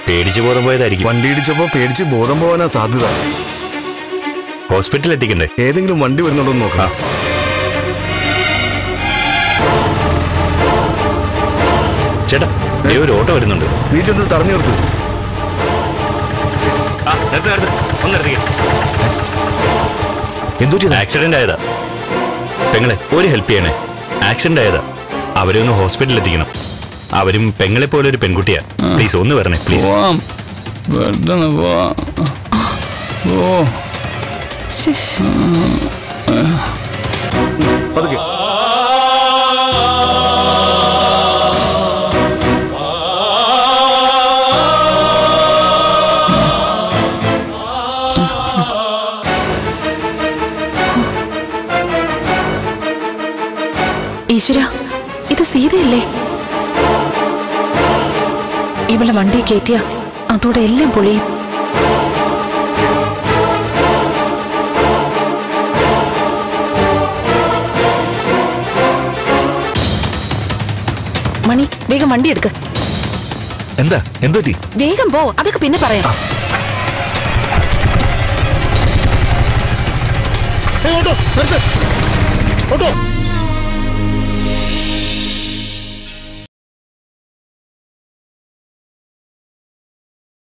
പേടിച്ചു ബോധം പോയതായിരിക്കും വണ്ടി ഇടിച്ചപ്പോ പേടിച്ച് ബോധം പോകാനാ സാധ്യത ഹോസ്പിറ്റലിൽ എത്തിക്കണ്ടേ ഏതെങ്കിലും വണ്ടി വരുന്നുണ്ടോ എന്ന് നോക്കാം ചേട്ടാ ദേ ഒരു ഓട്ടോ വരുന്നുണ്ട് നീ ചെന്ന് തടഞ്ഞു നിർത്ത് ആ നിർത്ത് നിർത്ത് ഒന്ന് നിർത്തിക്കേ എന്തു ആക്സിഡന്റ് ആയതാ പെങ്ങളെ ഒരു ഹെൽപ്പ് ചെയ്യണേ ആക്സിഡന്റ് ആയതാ അവരെ ഒന്ന് ഹോസ്പിറ്റലിൽ എത്തിക്കണം അവരും പെങ്ങളെ പോലെ ഒരു പെൺകുട്ടിയാ പ്ലീസ് ഒന്ന് വരണേ പ്ലീസ് പോവാം പെട്ടെന്ന് പോവാം ഓ പതുക്കെ ഈശ്വര ഇത് സീതയല്ലേ ഇവളെ വണ്ടി കയറ്റിയ അതോടെ എല്ലാം പൊളിയും മണി വേഗം വണ്ടി എടുക്ക എന്താ എന്തു പറ്റി വേഗം പോ അതൊക്കെ പിന്നെ പറയാം ഓട്ടോ നിർത്ത് ഓട്ടോ